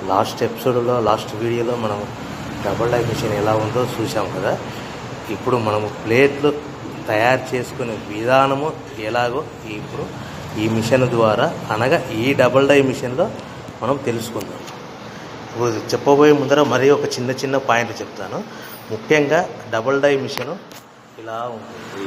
Last ఎపిసోడ్లో last వీడియోలో మనం డబుల్ డై మిషన్ ఎలా ఉందో చూసాం కదా ఇప్పుడు మనము ప్లేట్లు తయారు చేసుకునే విధానము ఎలాగో ఇప్పుడు ఈ మిషన్ ద్వారా అనగా ఈ డబుల్ డై మిషన్లో మనం తెలుసుకుందాం ఇప్పుడు చెప్పబోయే ముందర మరీ ఒక చిన్న చిన్న పాయింట్ చెప్తాను ముఖ్యంగా డబుల్ డై మిషన్ ఇలా ఉంటుంది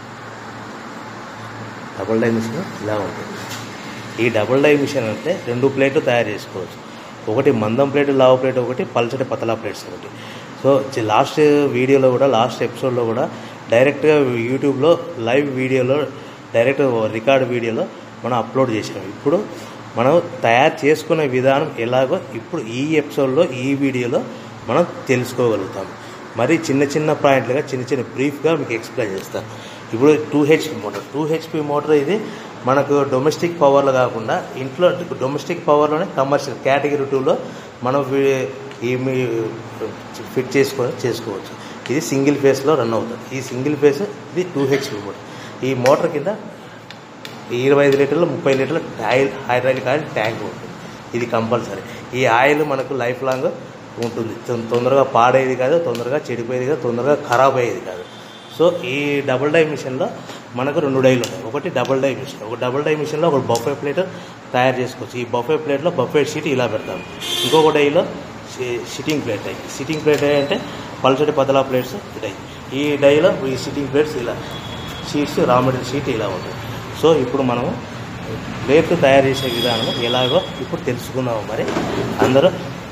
డబుల్ డై మిషన్ ఇలా ఉంటుంది ఈ డబుల్ డై మిషన్ అంటే రెండు ప్లేట్లు తయారు చేసుకోవచ్చు ఒకటి మందం ప్లేట్ లావు ప్లేట్ ఒకటి పల్చటి పతలా ప్లేట్స్ ఒకటి సో చి- లాస్ట్ వీడియోలో కూడా లాస్ట్ ఎపిసోడ్లో కూడా డైరెక్ట్గా యూట్యూబ్లో లైవ్ వీడియోలో డైరెక్ట్ రికార్డ్ వీడియోలో మనం అప్లోడ్ చేసాం ఇప్పుడు మనం తయారు చేసుకునే విధానం ఎలాగో ఇప్పుడు ఈ ఎపిసోడ్లో ఈ వీడియోలో మనం తెలుసుకోగలుగుతాం మరి చిన్న చిన్న పాయింట్లుగా చిన్న చిన్న బ్రీఫ్గా మీకు ఎక్స్ప్లెయిన్ చేస్తాను ఇప్పుడు two HP motor two HP motor ఇది మనకు డొమెస్టిక్ పవర్లో కాకుండా ఇంట్లో డొమెస్టిక్ పవర్లోనే కమర్షియల్ కేటగిరీ టూలో మనం వీ- ఈ మీ ఫిట్ చేసుకొని చేసుకోవచ్చు ఇది సింగిల్ ఫేస్లో రన్ అవుతుంది ఈ సింగిల్ ఫేస్ ఇది టూ హెచ్పి మోటార్ ఈ మోటార్ కింద ఇరవై ఐదు లీటర్లు ముప్పై లీటర్ల ఆయిల్ హైడ్రాలిక్ ఆయిల్ ట్యాంక్ ఉంటుంది ఇది కంపల్సరీ ఈ ఆయిల్ మనకు లైఫ్ లాంగ్ ఉంటుంది తొం- తొందరగా పాడేది కాదు తొందరగా చెడిపోయేది కాదు తొందరగా ఖరాబ్ అయ్యేది కాదు సో ఈ డబుల్ డై మిషన్లో మనకు రెండు డైలు ఉంటాయి ఒకటి డబుల్ డై మిషన్ ఒక డబుల్ డై మిషన్లో ఒక బఫే ప్లేట్ తయారు చేసుకోవచ్చు ఈ బఫే ప్లేట్లో బఫే షీట్ ఇలా పెడతాం ఇంకొక డైలో సిట్టింగ్ ప్లేట్ అయ్యి సిట్టింగ్ ప్లేట్ అంటే పల్చటి పతలా ప్లేట్స్ ఇటాయి ఈ డైలో ఈ సిట్టింగ్ ప్లేట్స్ ఇలా షీట్స్ రా మెటీరియల్ షీట్ ఇలా ఉంటుంది సో ఇప్పుడు మనము ప్లేట్లు తయారు చేసే విధానం ఎలాగో ఇప్పుడు తెలుసుకుందాము మరి అందరూ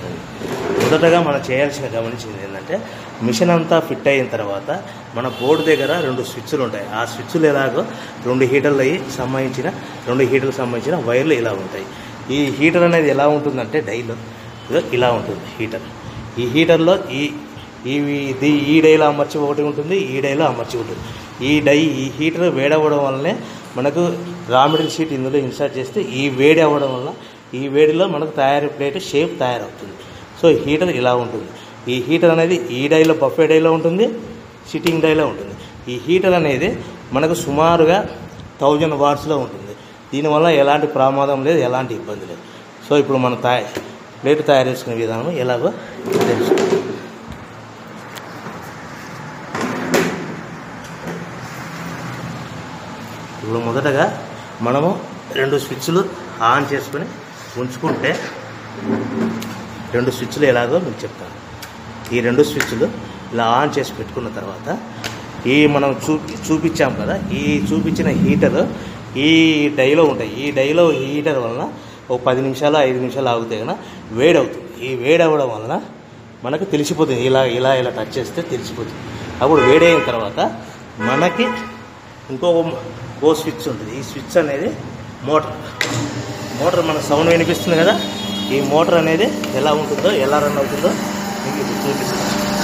మొదటగా మనం చేయాల్సిన గమనించింది ఏంటంటే మిషన్ అంతా ఫిట్ అయిన తర్వాత మన బోర్డు దగ్గర రెండు స్విచ్లు ఉంటాయి ఆ స్విచ్లు ఎలాగో రెండు హీటర్లు అయ్యి సంబంధించిన రెండు హీటర్లకు సంబంధించిన వైర్లు ఇలా ఉంటాయి ఈ హీటర్ అనేది ఎలా ఉంటుందంటే డైలో ఇదో ఇలా ఉంటుంది హీటర్ ఈ హీటర్లో ఈ ఈ ఇది ఈ డైలో అమర్చి ఒకటి ఉంటుంది ఈ డైలో అమర్చి ఉంటుంది ఈ డై ఈ హీటర్ వేడవ్వడం వల్లనే మనకు రా మెటీరియల్ షీట్ ఇందులో ఇన్సర్ట్ చేస్తే ఈ వేడి అవ్వడం వల్ల ఈ వేడిలో మనకు తయారీ ప్లేట్ షేప్ తయారవుతుంది సో హీటర్ ఇలా ఉంటుంది ఈ హీటర్ అనేది ఈ డైలో బఫే డైలో ఉంటుంది సిట్టింగ్ డైలో ఉంటుంది ఈ హీటర్ అనేది మనకు సుమారుగా థౌజండ్ వాట్స్లో ఉంటుంది దీనివల్ల ఎలాంటి ప్రమాదం లేదు ఎలాంటి ఇబ్బంది లేదు సో ఇప్పుడు మనం తయారు ప్లేట్ తయారు చేసుకునే విధానం ఎలాగో తెలుసు ఇప్పుడు మొదటగా మనము రెండు స్విచ్లు ఆన్ చేసుకొని ఉంచుకుంటే రెండు స్విచ్లు ఎలాగో మీకు చెప్తాను ఈ రెండు స్విచ్లు ఇలా ఆన్ చేసి పెట్టుకున్న తర్వాత ఈ మనం చూపి చూపించాం కదా ఈ చూపించిన హీటర్ ఈ డైలో ఉంటాయి ఈ డైలో హీటర్ వలన ఒక పది నిమిషాలు ఐదు నిమిషాలు ఆగితే కనుక వేడి అవుతుంది ఈ వేడి అవ్వడం వలన మనకు తెలిసిపోతుంది ఇలా ఇలా ఇలా టచ్ చేస్తే తెలిసిపోతుంది అప్పుడు వేడి అయిన తర్వాత మనకి ఇంకో ఓ స్విచ్ ఉంటుంది ఈ స్విచ్ అనేది మోటార్ మోటార్ మన సౌండ్ వినిపిస్తుంది కదా ఈ మోటార్ అనేది ఎలా ఉంటుందో ఎలా రన్ అవుతుందో మీకు ఇప్పుడు చూపిస్తాను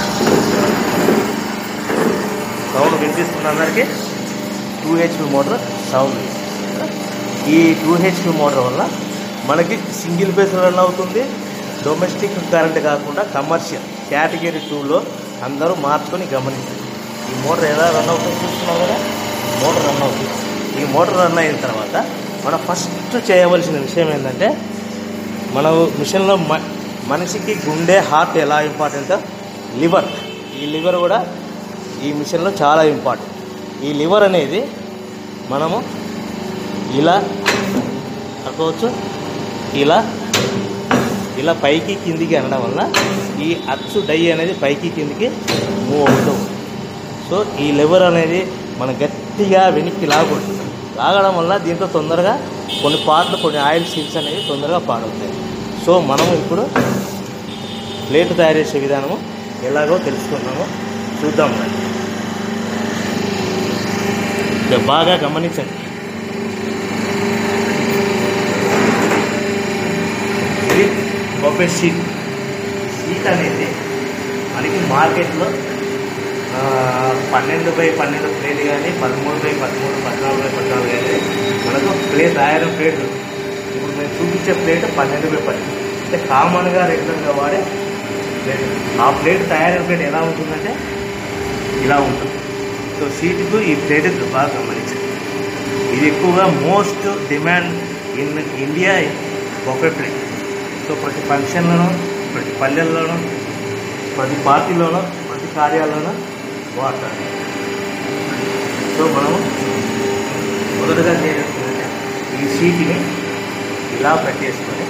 సౌండ్ వినిపిస్తుంది అందరికీ టూ హెచ్పి మోటార్ సౌండ్ ఈ టూ హెచ్పి మోటార్ వల్ల మనకి సింగిల్ ఫేస్ రన్ అవుతుంది డొమెస్టిక్ కరెంట్ కాకుండా కమర్షియల్ కేటగిరీ టూలో అందరూ మార్చుకొని గమనించండి ఈ మోటార్ ఎలా రన్ అవుతుందో చూస్తున్నాం కదా మోటార్ రన్ అవుతుంది ఈ మోటార్ రన్ అయిన తర్వాత మనం ఫస్ట్ చేయవలసిన విషయం ఏంటంటే మన మిషన్లో మ మనిషికి గుండె హార్ట్ ఎలా ఇంపార్టెంటో లివర్ ఈ లివర్ కూడా ఈ మిషన్లో చాలా ఇంపార్టెంట్ ఈ లివర్ అనేది మనము ఇలా అనుకోవచ్చు ఇలా ఇలా పైకి కిందికి అనడం వల్ల ఈ అచ్చు డై అనేది పైకి కిందికి మూవ్ అవుతూ ఉంటుంది సో ఈ లివర్ అనేది మనం గట్టిగా వెనక్కి లాగకూడదు లాగడం వల్ల దీంట్లో తొందరగా కొన్ని పార్ట్లు కొన్ని ఆయిల్ సీల్స్ అనేవి తొందరగా పాడవుతాయి సో మనము ఇప్పుడు ప్లేట్ తయారు చేసే విధానము ఎలాగో తెలుసుకున్నాము చూద్దాం మరి ఇక బాగా గమనించండి ఇది బొఫే షీట్ షీట్ అనేది మనకి మార్కెట్లో ఆ, పన్నెండు బై పన్నెండు ప్లేట్ కానీ పదమూడు బై పదమూడు పద్నాలుగు బై పద్నాలుగు కానీ మనకు ప్లేట్ ఐరన్ ప్లేట్ ఉంది. ఇప్పుడు మేము చూపించే ప్లేట్ పన్నెండు బై పన్నెండు అంటే కామన్గా రెగ్యులర్గా వాడే ప్లేట్ ఆ ప్లేట్ తయారైన ప్లేట్ ఎలా ఉంటుందంటే ఇలా ఉంటుంది సో సీటుకు ఈ ప్లేట్ బాగా గమనించండి ఇది ఎక్కువగా most demand in India buffet plate so so ప్రతి ఫంక్షన్లోనూ ప్రతి పల్లెల్లోనూ ప్రతి పార్టీలోనూ ప్రతి కార్యాలయంలో వాడతారు సో మనము మొదటగా చేయాల్సిందంటే ఈ షీట్ని ఇలా పెట్టేసుకొని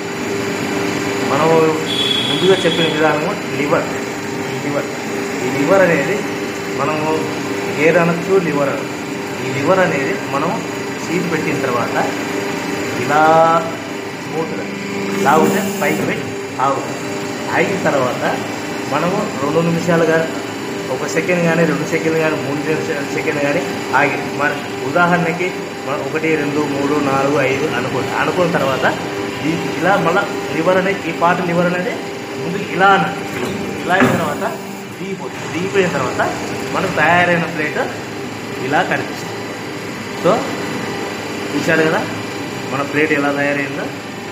మనము ముందుగా చెప్పిన విధానము లివర్ లివర్ ఈ లివర్ అనేది మనము గేర్ అనొచ్చు లివర్ అనొచ్చు ఈ లివర్ అనేది మనం సీట్ పెట్టిన తర్వాత ఇలా స్మూత్గా లాగితే పైకి పెట్టి ఆగుతుంది ఆగిన తర్వాత మనము రెండు నిమిషాలుగా ఒక సెకండ్ కానీ రెండు సెకండ్ కానీ మూడు సెకండ్ కానీ ఆగి మన ఉదాహరణకి మనం ఒకటి రెండు మూడు నాలుగు ఐదు అనుకోండి అనుకున్న తర్వాత ఈ ఇలా మళ్ళీ లివర్ అనేది ఈ పార్ట్ లివర్ అనేది ముందు ఇలా అన్నట్టు ఇలా అయిన తర్వాత దిగిపోతుంది దిగిపోయిన తర్వాత మనకు తయారైన ప్లేట్ ఇలా కనిపిస్తుంది సో చూశారు కదా మన ప్లేట్ ఎలా తయారైందో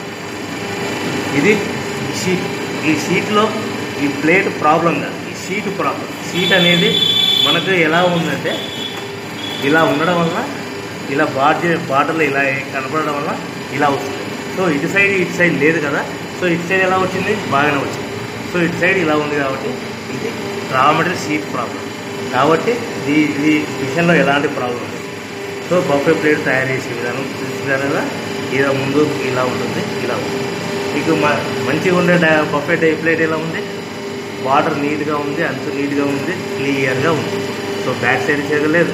ఇది ఈ షీట్ ఈ షీట్లో ఈ ప్లేట్ ప్రాబ్లం కాదు ఈ షీట్ ప్రాబ్లం షీట్ అనేది మనకు ఎలా ఉందంటే ఇలా ఉండడం వల్ల ఇలా బార్డర్ బార్డర్లో ఇలా కనపడడం వల్ల ఇలా వస్తుంది సో ఇటు సైడ్ ఇటు సైడ్ లేదు కదా సో ఇటు సైడ్ ఎలా వచ్చింది బాగానే వచ్చింది సో ఇటు సైడ్ ఇలా ఉంది కాబట్టి ఇది రా మెటీరియల్ షీట్ ప్రాబ్లం కాబట్టి ఈ ఈ విషయంలో ఎలాంటి ప్రాబ్లం లేదు సో బఫే ప్లేట్ తయారు చేసే విధానం చూసారు కదా ఇలా ముందు ఇలా ఉంటుంది ఇలా ఉంటుంది మీకు మ మంచిగా ఉండే డా- బఫే డై ప్లేట్ ఎలా ఉంది వాటర్ నీట్గా ఉంది అంచు నీట్గా ఉంది క్లియర్గా ఉంది సో బ్యాక్ సైడ్ తిరగలేదు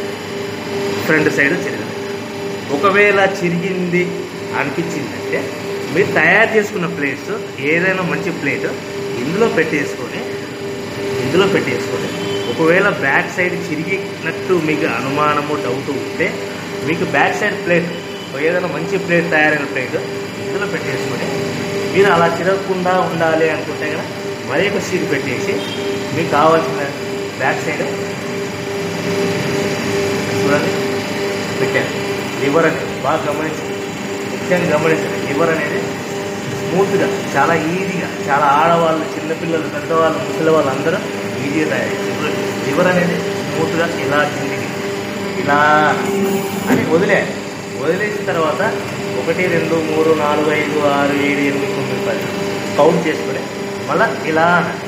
ఫ్రంట్ సైడ్ తిరగలేదు ఒకవేళ చిరిగింది అనిపించిందంటే మీరు తయారు చేసుకున్న ప్లేట్స్ ఏదైనా మంచి ప్లేట్ ఇందులో పెట్టేసుకొని ఇందులో పెట్టేసుకొని ఒకవేళ బ్యాక్ సైడ్ చిరిగినట్టు మీకు అనుమానము డౌట్ ఉంటే మీకు బ్యాక్ సైడ్ ప్లేట్ ఏదైనా మంచి ప్లేట్ తయారైన ప్లేట్ ఇందులో పెట్టేసుకొని మీరు అలా చిరగకుండా ఉండాలి అనుకుంటే కనుక మరి ఒక సీట్ పెట్టేసి మీకు కావాల్సిన బ్యాక్ సైడ్ చూడండి పెట్టాను లివర్ అనేది బాగా గమనించండి ముఖ్యంగా గమనించండి లివర్ అనేది స్మూత్గా చాలా ఈజీగా చాలా ఆడవాళ్ళు చిన్నపిల్లలు పెద్దవాళ్ళు ముసలి వాళ్ళు అందరూ ఈజీగా తయారు చేస్తారు. లివర్ అనేది స్మూత్గా ఇలా కిందికి ఇలా అని వదిలే వదిలేసిన తర్వాత ఒకటి రెండు మూడు నాలుగు ఐదు ఆరు ఏడు ఎనిమిది తొమ్మిది పది కౌంట్ చేసుకుని మళ్ళీ ఇలా అనాలి.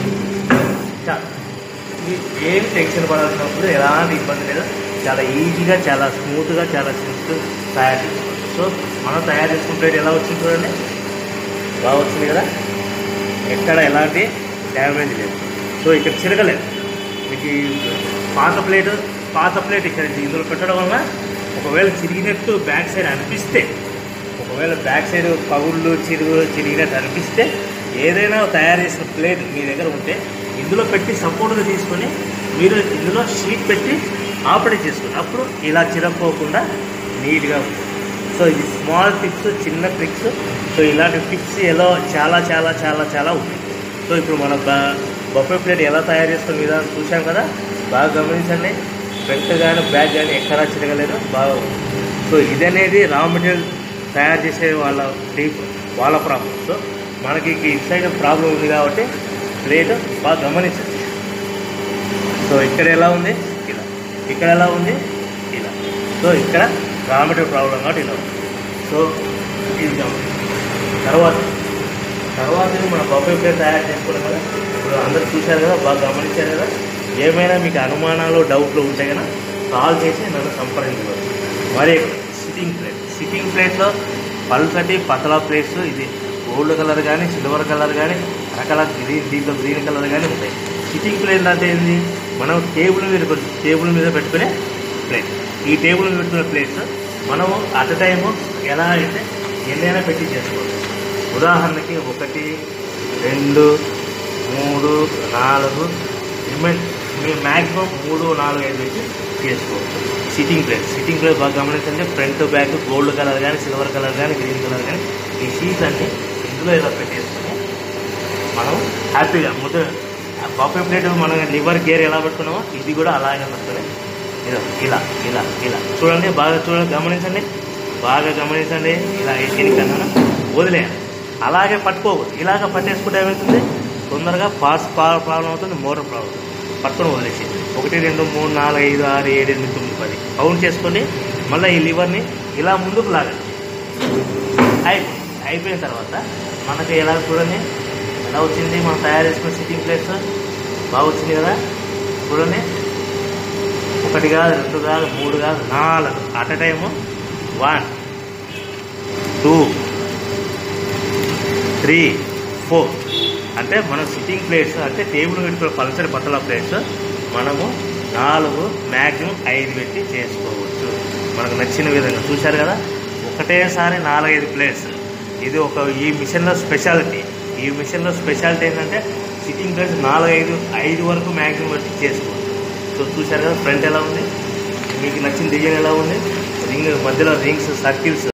చాలు మీకు ఏం టెన్షన్ పడాల్సిన అవసరం లేదు ఎలాంటి ఇబ్బంది లేదు చాలా ఈజీగా చాలా స్మూత్గా చాలా సింపుల్ తయారు చేసుకోవచ్చు సో మనం తయారు చేసుకున్న ప్లేట్ ఎలా వచ్చింది చూడండి బాగా వచ్చింది కదా ఎక్కడ ఎలాంటి డ్యామేజ్ లేదు సో ఇక్కడ చిరగలేదు మీకు ఈ పాత ప్లేట్ పాత ప్లేట్ ఇక్కడ ఇందులో పెట్టడం వల్ల ఒకవేళ చిరిగినట్టు బ్యాక్ సైడ్ అనిపిస్తే ఒకవేళ బ్యాక్ సైడ్ పగుళ్ళు చిరుగు చిరిగినట్టు అనిపిస్తే ఏదైనా తయారు చేసిన ప్లేట్ మీ దగ్గర ఉంటే ఇందులో పెట్టి సపోర్ట్గా తీసుకొని మీరు ఇందులో షీట్ పెట్టి ఆపరేట్ చేసుకోండి అప్పుడు ఇలా చిరక్కోకుండా నీట్గా ఉంటుంది సో ఇది స్మాల్ టిప్స్ చిన్న ట్రిక్స్ సో ఇలాంటి టిప్స్ ఎలా చాలా చాలా చాలా చాలా ఉంటాయి సో ఇప్పుడు మన బఫే ప్లేట్ ఎలా తయారు చేసుకునే విధానం చూసాం కదా బాగా గమనించండి ఫ్రంట్ కానీ బ్యాక్ కానీ ఎక్కడా చిరగలేదు బాగా ఉంది. సో ఇదనేది రా మెటీరియల్ తయారు చేసే వాళ్ళ డీప్ వాళ్ళ ప్రాబ్లం సో మనకి ఇటు సైడ్ ప్రాబ్లం ఉంది కాబట్టి ప్లేట్ బాగా గమనించండి సో ఇక్కడ ఎలా ఉంది ఇలా ఇక్కడ ఎలా ఉంది ఇలా సో ఇక్కడ రా మెటీరియల్ ప్రాబ్లం కాబట్టి ఇలా ఉంది సో ఇది గమనించండి తర్వాత తర్వాత మన బఫే ప్లేట్ తయారు చేసుకున్నాం కదా ఇప్పుడు అందరూ చూశారు కదా బాగా గమనించారు కదా ఏమైనా మీకు అనుమానాలు డౌట్లు ఉంటే కదా కాల్ చేసి నన్ను సంప్రదించవచ్చు మరి సిట్టింగ్ ప్లేట్ సిట్టింగ్ ప్లేట్లో పల్సటి పతలా ప్లేట్స్ ఇది గోల్డ్ కలర్ కానీ సిల్వర్ కలర్ కానీ రకరకాల గ్రీన్ దీంట్లో గ్రీన్ కలర్ కానీ ఉంటాయి సిట్టింగ్ ప్లేట్ అంటే ఏంది మనం టేబుల్ మీద పెట్టు టేబుల్ మీద పెట్టుకునే ప్లేట్ ఈ టేబుల్ మీద పెట్టుకునే ప్లేట్స్ మనము అట్ టైము ఎలా అయితే ఎన్నైనా పెట్టి చేసుకోవచ్చు ఉదాహరణకి ఒకటి రెండు మూడు నాలుగు రిమైన్ మీరు మ్యాక్సిమం మూడు నాలుగు ఐదు పెట్టి చేసుకోవచ్చు సిట్టింగ్ ప్లేట్ సిట్టింగ్ ప్లేట్ బాగా గమనించండి ఫ్రంట్ బ్యాక్ గోల్డ్ కలర్ కానీ సిల్వర్ కలర్ కానీ గ్రీన్ కలర్ కానీ ఈ షీట్స్ అన్ని ఇందులో ఇలా పెట్టేసుకొని మనం హ్యాపీగా ముద్ద బఫే ప్లేట్ మనం లివర్ గేర్ ఎలా పెట్టుకున్నామో ఇది కూడా అలాగే పెట్టుకుని ఇదో ఇలా ఇలా ఇలా చూడండి బాగా చూడండి గమనించండి బాగా గమనించండి ఇలా ఎన్నికన్నా వదిలేయాలి అలాగే పట్టుకోకూడదు ఇలాగ పట్టేసుకుంటే ఏమవుతుంది తొందరగా పార్ట్స్ ప్రాబ్లం అవుతుంది మోటార్ ప్రాబ్లం అవుతుంది పట్టుకొని వదిలేసి ఒకటి రెండు మూడు నాలుగు ఐదు ఆరు ఏడు ఎనిమిది తొమ్మిది పది కౌంట్ చేసుకొని మళ్ళీ ఈ లివర్ని ఇలా ముందుకు లాగండి అయిపోయింది అయిపోయిన తర్వాత మనకి ఎలా చూడండి ఎలా వచ్చింది మనం తయారు చేసుకున్న సిట్టింగ్ ప్లేస్ బాగా వచ్చింది కదా చూడండి ఒకటి కాదు రెండు కాదు మూడు కాదు నాలుగు at a time one two three four అంటే మనం సిట్టింగ్ ప్లేట్స్ అంటే టేబుల్ పెట్టుకునే పల్సర్ పతల ప్లేట్స్ మనము నాలుగు మ్యాక్సిమం ఐదు పెట్టి చేసుకోవచ్చు మనకు నచ్చిన విధంగా చూశారు కదా ఒకటేసారి నాలుగైదు ప్లేట్స్ ఇది ఒక ఈ మిషన్లో స్పెషాలిటీ ఈ మిషన్లో స్పెషాలిటీ ఏంటంటే సిట్టింగ్ ప్లేట్స్ నాలుగైదు ఐదు వరకు మ్యాక్సిమం పెట్టి చేసుకోవచ్చు సో చూశారు కదా ఫ్రంట్ ఎలా ఉంది మీకు నచ్చిన డిజైన్ ఎలా ఉంది రింగ్ మధ్యలో రింగ్స్ సర్కిల్స్